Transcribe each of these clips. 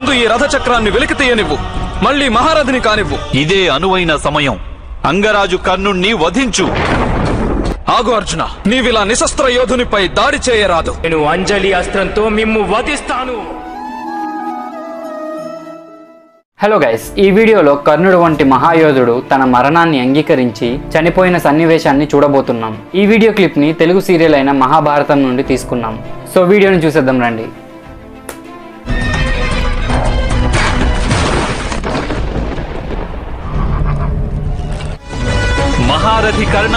ముందు ఈ రథచక్రాన్ని వెలికి తీయనివ్వు మళ్ళీ మహారథిని కానివ్వు ఇదే అనువైన సమయం అంగరాజు కర్ణుణ్ణి వధించు ఆగు అర్జున నీవిలా నిశస్త్ర యోధునిపై దాడి చేయరాదు నేను అంజలి అస్త్రంతో మిమ్ము వధిస్తాను హలో గైస్ ఈ వీడియోలో కర్ణుడు వంటి మహాయోధుడు తన మరణాన్ని అంగీకరించి చనిపోయిన సన్నివేశాన్ని చూడబోతున్నాం ఈ వీడియో క్లిప్ని తెలుగు సీరియల్ అయిన మహాభారతం నుండి తీసుకున్నాం సో వీడియోని చూసేద్దాం రండి మహారథి కర్ణ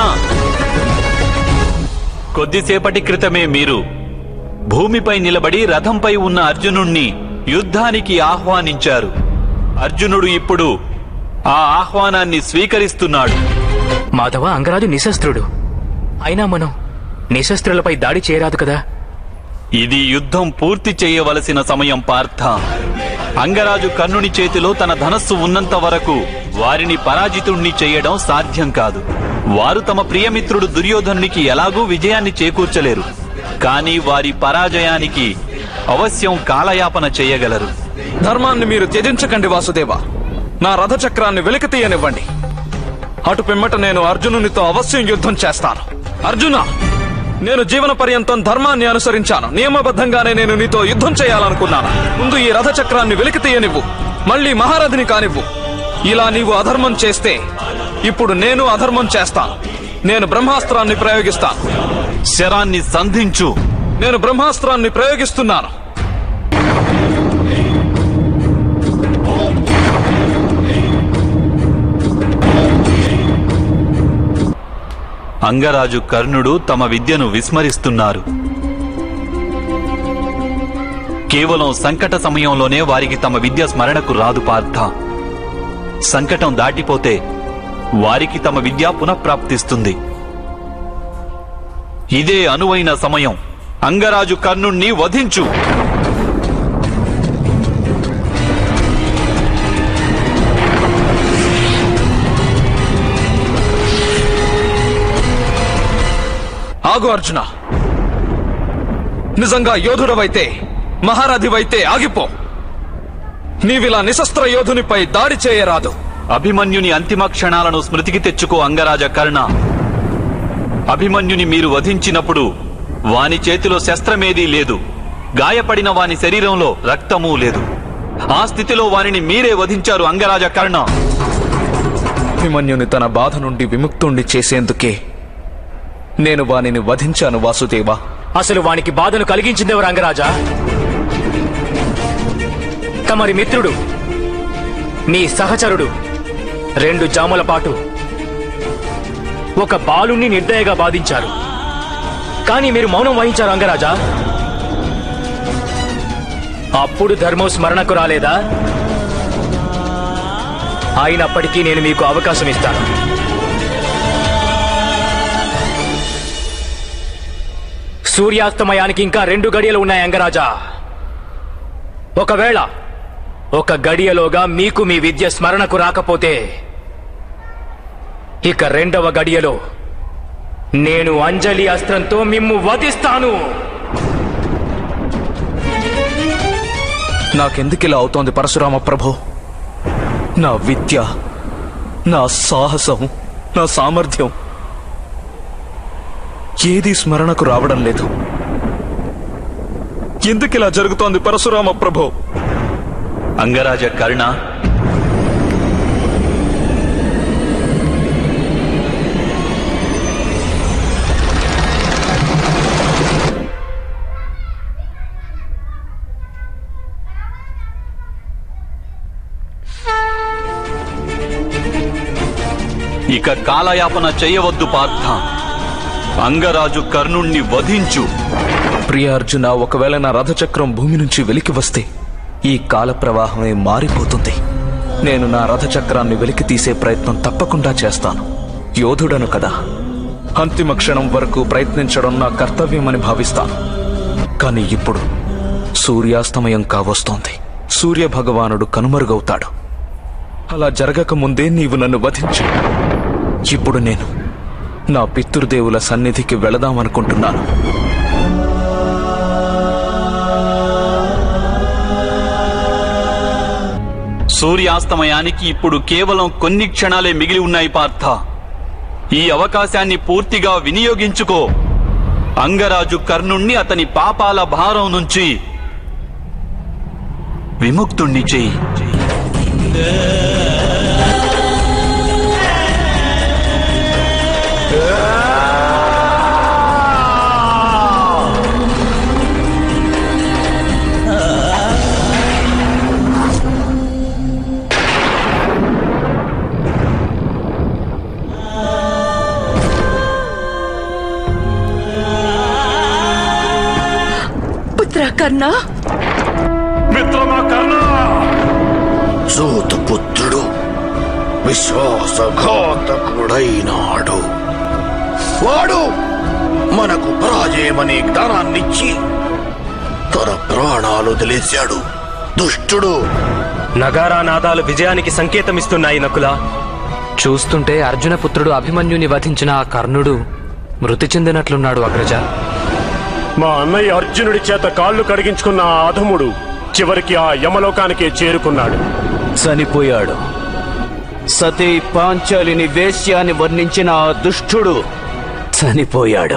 కొద్దిసేపటి క్రితమే మీరు భూమిపై నిలబడి రథంపై ఉన్న అర్జునుణ్ణి యుద్ధానికి ఆహ్వానించారు అర్జునుడు ఇప్పుడు ఆ ఆహ్వానాన్ని స్వీకరిస్తున్నాడు మాధవ అంగరాజు నిశస్త్రుడు అయినా మనం నిశస్త్రులపై దాడి చేయరాదు కదా ఇది యుద్ధం పూర్తి చేయవలసిన సమయం పార్థ అంగరాజు కర్ణుని చేతిలో తన ధనస్సు ఉన్నంత వరకు వారిని పరాజితుణ్ణి చేయడం సాధ్యం కాదు వారు తమ ప్రియమిత్రుడు దుర్యోధనునికి ఎలాగూ విజయాన్ని చేకూర్చలేరు కానీ వారి పరాజయానికి అవశ్యం కాలయాపన చేయగలరు ధర్మాన్ని మీరు త్యజించకండి వాసుదేవ నా రథచక్రాన్ని వెలికి తీయనివ్వండి అటు పిమ్మట నేను అర్జునునితో అవశ్యం యుద్ధం చేస్తాను అర్జున నేను జీవన పర్యంతం ధర్మాన్ని అనుసరించాను నియమబద్ధంగానే నేను నీతో యుద్ధం చేయాలనుకున్నాను ముందు ఈ రథచక్రాన్ని వెలికి తీయనివ్వు మళ్ళీ మహారథిని కానివ్వు ఇలా నీవు అధర్మం చేస్తే ఇప్పుడు నేను అధర్మం చేస్తాను నేను బ్రహ్మాస్త్రాన్ని ప్రయోగిస్తాను శరాన్ని సంధించు నేను బ్రహ్మాస్త్రాన్ని ప్రయోగిస్తున్నాను అంగరాజు కర్ణుడు తమ విద్యను విస్మరిస్తున్నారు కేవలం సంకట సమయంలోనే వారికి తమ విద్య స్మరణకు రాదు పార్థ సంకటం దాటిపోతే వారికి తమ విద్య పునఃప్రాప్తిస్తుంది ఇదే అనువైన సమయం అంగరాజు కర్ణుణ్ణి వధించు ఆగు అర్జున నిజంగా యోధుడవైతే మహారథివైతే ఆగిపో నీవిలా నిశస్త్ర యోధునిపై దాడి చేయరాదు అభిమన్యుని అంతిమ క్షణాలను స్మృతికి తెచ్చుకో అంగరాజ కర్ణ అభిమన్యుని మీరు వధించినప్పుడు వాని చేతిలో శస్త్రమేదీ లేదు గాయపడిన వాని శరీరంలో రక్తమూ లేదు ఆ స్థితిలో వానిని మీరే వధించారు అంగరాజ కర్ణ అభిమన్యుని తన బాధ నుండి విముక్తుణ్ణి చేసేందుకే నేను వానిని వధించాను వాసుదేవా అసలు వానికి బాధను కలిగించిందెవరు అంగరాజా తమరి మిత్రుడు మీ సహచరుడు రెండు జాముల పాటు ఒక బాలుణ్ణి నిర్దయగా బాధించారు కానీ మీరు మౌనం వహించారు అంగరాజా అప్పుడు ధర్మం స్మరణకు రాలేదా అయినప్పటికీ నేను మీకు అవకాశం ఇస్తాను సూర్యాస్తమయానికి ఇంకా రెండు గడియలు ఉన్నాయి అంగరాజా ఒకవేళ ఒక గడియలోగా మీకు మీ విద్య స్మరణకు రాకపోతే ఇక రెండవ గడియలో నేను అంజలి అస్త్రంతో మిమ్ము వధిస్తాను నాకెందుకిలా అవుతోంది పరశురామ ప్రభు నా విద్య నా సాహసం నా సామర్థ్యం ఏది స్మరణకు రావడం లేదు ఎందుకిలా జరుగుతోంది పరశురామ ప్రభు అంగరాజ కర్ణ ఇక కాలయాపన చేయవద్దు పార్థ అంగరాజు కర్ణుణ్ణి వధించు ప్రియ అర్జున ఒకవేళ నా రథచక్రం భూమి నుంచి వెలికి వస్తే ఈ కాల ప్రవాహమే మారిపోతుంది నేను నా రథచక్రాన్ని వెలికి తీసే ప్రయత్నం తప్పకుండా చేస్తాను యోధుడను కదా అంతిమ క్షణం వరకు ప్రయత్నించడం నా కర్తవ్యమని భావిస్తాను కానీ ఇప్పుడు సూర్యాస్తమయం కావస్తోంది సూర్య భగవానుడు కనుమరుగవుతాడు అలా జరగక ముందే నీవు నన్ను వధించు ఇప్పుడు నేను నా పితృదేవుల సన్నిధికి వెళదామనుకుంటున్నాను సూర్యాస్తమయానికి ఇప్పుడు కేవలం కొన్ని క్షణాలే మిగిలి ఉన్నాయి పార్థ ఈ అవకాశాన్ని పూర్తిగా వినియోగించుకో అంగరాజు కర్ణుణ్ణి అతని పాపాల భారం నుంచి విముక్తుణ్ణి చెయ్యి పుత్ర కర్ణ మిత్రమా కర్ణ సూతపుత్రుడు విశ్వాసఘాతకుడైనాడు వాడు మనకు పరాజయమనే జ్ఞానాన్నిచ్చి తన ప్రాణాలు తెలిసాడు దుష్టుడు నగారా నాదాలు విజయానికి సంకేతమిస్తున్నాయి నకుల చూస్తుంటే అర్జున పుత్రుడు అభిమన్యుని వధించిన ఆ కర్ణుడు మృతి చెందినట్లున్నాడు అగ్రజ మా అన్నయ్య అర్జునుడి చేత కాళ్ళు కడిగించుకున్న ఆ అధముడు చివరికి ఆ యమలోకానికే చేరుకున్నాడు చనిపోయాడు సతీ పాంచాలిని వేశ్యాన్ని వర్ణించిన ఆ దుష్టుడు చనిపోయాడు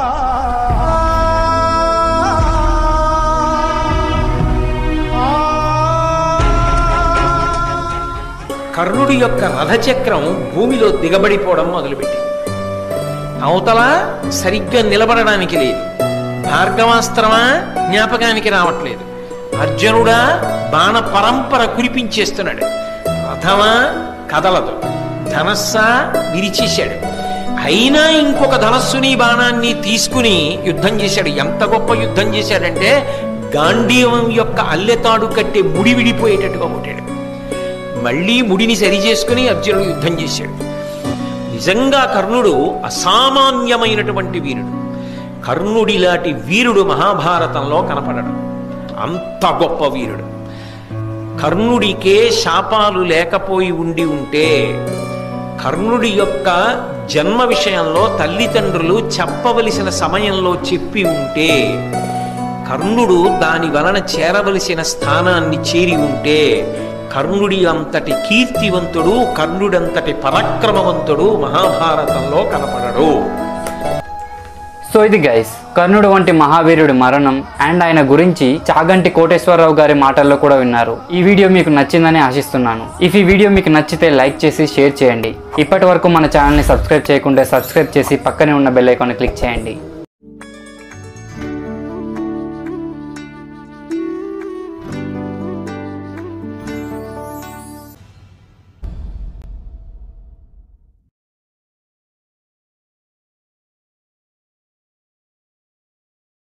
కర్ణుడి యొక్క రథచక్రం భూమిలో దిగబడిపోవడం మొదలుపెట్టింది అవతల సరిగ్గా నిలబడడానికి లేదు భార్గవాస్త్రమా జ్ఞాపకానికి రావట్లేదు అర్జునుడా బాణ పరంపర కురిపించేస్తున్నాడు రథమా కదలదు ధనస్సా విరిచేశాడు అయినా ఇంకొక ధనస్సుని బాణాన్ని తీసుకుని యుద్ధం చేశాడు ఎంత గొప్ప యుద్ధం చేశాడంటే గాంధీవం యొక్క అల్లెతాడు కట్టే ముడి విడిపోయేటట్టుగా కొట్టాడు మళ్ళీ ముడిని సరి చేసుకుని అర్జునుడు యుద్ధం చేశాడు నిజంగా కర్ణుడు అసామాన్యమైనటువంటి వీరుడు కర్ణుడిలాంటి వీరుడు మహాభారతంలో కనపడడు అంత గొప్ప వీరుడు కర్ణుడికే శాపాలు లేకపోయి ఉండి ఉంటే కర్ణుడి యొక్క జన్మ విషయంలో తల్లిదండ్రులు చెప్పవలసిన సమయంలో చెప్పి ఉంటే కర్ణుడు దాని వలన చేరవలసిన స్థానాన్ని చేరి ఉంటే కర్ణుడి అంతటి కీర్తివంతుడు కర్ణుడంతటి పరాక్రమవంతుడు మహాభారతంలో కనపడడు సో ఇది గైస్ కర్ణుడు వంటి మహావీరుడి మరణం అండ్ ఆయన గురించి చాగంటి కోటేశ్వరరావు గారి మాటల్లో కూడా విన్నారు ఈ వీడియో మీకు నచ్చిందని ఆశిస్తున్నాను ఇఫ్ ఈ వీడియో మీకు నచ్చితే లైక్ చేసి షేర్ చేయండి ఇప్పటి వరకు మన ఛానల్ని సబ్స్క్రైబ్ చేయకుంటే సబ్స్క్రైబ్ చేసి పక్కనే ఉన్న బెల్ ఐకాన్ క్లిక్ చేయండి